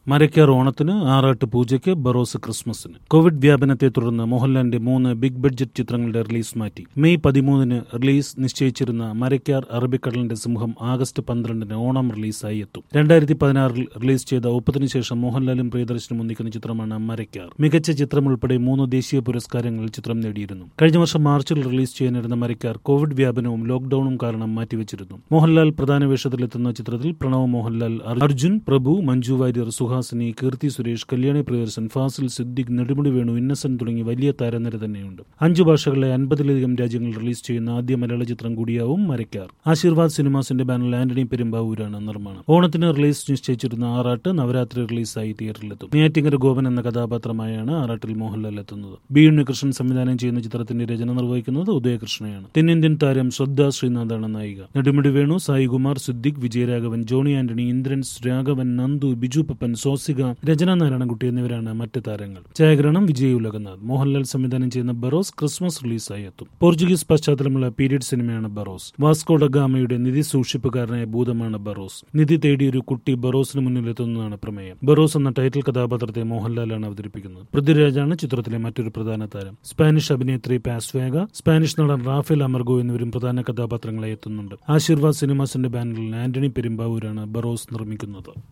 മരക്കാർ ഓണത്തിന് ആറാട്ട് പൂജയ്ക്ക് ബറോസ് ക്രിസ്മസിന് കോവിഡ് വ്യാപനത്തെ തുടർന്ന് മോഹൻലാലിന്റെ മൂന്ന് ബിഗ് ബഡ്ജറ്റ് ചിത്രങ്ങളുടെ റിലീസ് മാറ്റി മെയ് പതിമൂന്നിന് റിലീസ് നിശ്ചയിച്ചിരുന്ന മരക്കാർ അറബിക്കടലിന്റെ സിംഹം ആഗസ്റ്റ് പന്ത്രണ്ടിന് ഓണം റിലീസായി എത്തും രണ്ടായിരത്തി പതിനാറിൽ റിലീസ് ചെയ്ത ഒപ്പത്തിനു ശേഷം മോഹൻലാലും പ്രിയദർശനും ഒന്നിക്കുന്ന ചിത്രമാണ് മരക്കാർ മികച്ച ചിത്രം ഉൾപ്പെടെ മൂന്ന് ദേശീയ പുരസ്കാരങ്ങൾ ചിത്രം നേടിയിരുന്നു കഴിഞ്ഞ വർഷം മാർച്ചിൽ റിലീസ് ചെയ്യാനിരുന്ന മരക്കാർ കോവിഡ് വ്യാപനവും ലോക്ഡൌണും കാരണം മാറ്റിവെച്ചിരുന്നു മോഹൻലാൽ പ്രധാന വേഷത്തിലെത്തുന്ന ചിത്രത്തിൽ പ്രണവ് മോഹൻലാൽ അർജുൻ പ്രഭു മഞ്ജു വാര്യർ സുഹാസിനി കീർത്തി സുരേഷ് കല്യാണി പ്രിയദർശൻ ഫാസിൽ സിദ്ദിഖ് നെടുമുടി വേണു ഇന്നസെന്റ് തുടങ്ങി വലിയ താരനിര തന്നെയുണ്ട് അഞ്ചു ഭാഷകളിലെ അൻപതിലധികം രാജ്യങ്ങൾ റിലീസ് ചെയ്യുന്ന ആദ്യ മലയാള ചിത്രം കൂടിയാവും മരക്കാർ ആശീർവാദ് സിനിമാസിന്റെ ബാനറിൽ ആന്റണി പെരുമ്പാവൂരാണ് നിർമ്മാണം ഓണത്തിന് റിലീസ് നിശ്ചയിച്ചിരുന്ന ആറാട്ട് നവരാത്രി റിലീസായി തിയേറ്ററിലെത്തും നെയ്യാറ്റിങ്കര ഗോപൻ എന്ന കഥാപാത്രമായാണ് ആറാട്ടിൽ മോഹൻലാൽ എത്തുന്നത് ബി ഉണ്ണികൃഷ്ണൻ സംവിധാനം ചെയ്യുന്ന ചിത്രത്തിന്റെ രചന നിർവഹിക്കുന്നത് ഉദയകൃഷ്ണയാണ് തെന്നിന്ത്യൻ താരം ശ്രദ്ധ ശ്രീനാഥാണ് നായിക നെടുമുടി വേണു സായികുമാർ സിദ്ദിഖ് വിജയരാഘവൻ ജോണി ആന്റണി ഇന്ദ്രൻസ് രാഘവൻ നന്ദു ബിജു പപ്പൻ സോസിക രചന നാരായണൻകുട്ടി എന്നിവരാണ് മറ്റ് താരങ്ങൾ ഛായാഗ്രഹണം വിജയ് ഉലകനാഥ് മോഹൻലാൽ സംവിധാനം ചെയ്യുന്ന ബറോസ് ക്രിസ്മസ് റിലീസായി എത്തും പോർച്ചുഗീസ് പശ്ചാത്തലമുള്ള പീരിയഡ് സിനിമയാണ് ബറോസ് വാസ്കോ ഡഗാമയുടെ നിധി സൂക്ഷിപ്പുകാരനായ ഭൂതമാണ് ബറോസ് നിധി തേടി ഒരു കുട്ടി ബറോസിന് മുന്നിലെത്തുന്നതാണ് പ്രമേയം ബറോസ് എന്ന ടൈറ്റിൽ കഥാപാത്രത്തെ മോഹൻലാലാണ് അവതരിപ്പിക്കുന്നത് പൃഥ്വിരാജാണ് ചിത്രത്തിലെ മറ്റൊരു പ്രധാന താരം സ്പാനിഷ് അഭിനേത്രി പാസ്വേഗ സ്പാനിഷ് നടൻ റാഫേൽ അമർഗോ എന്നിവരും പ്രധാന കഥാപാത്രങ്ങളെ എത്തുന്നുണ്ട് ആശീർവാദ് സിനിമാസിന്റെ ബാനറിൽ ആന്റണി പെരുമ്പാവൂരാണ് ബറോസ് നിർമ്മിക്കുന്നത്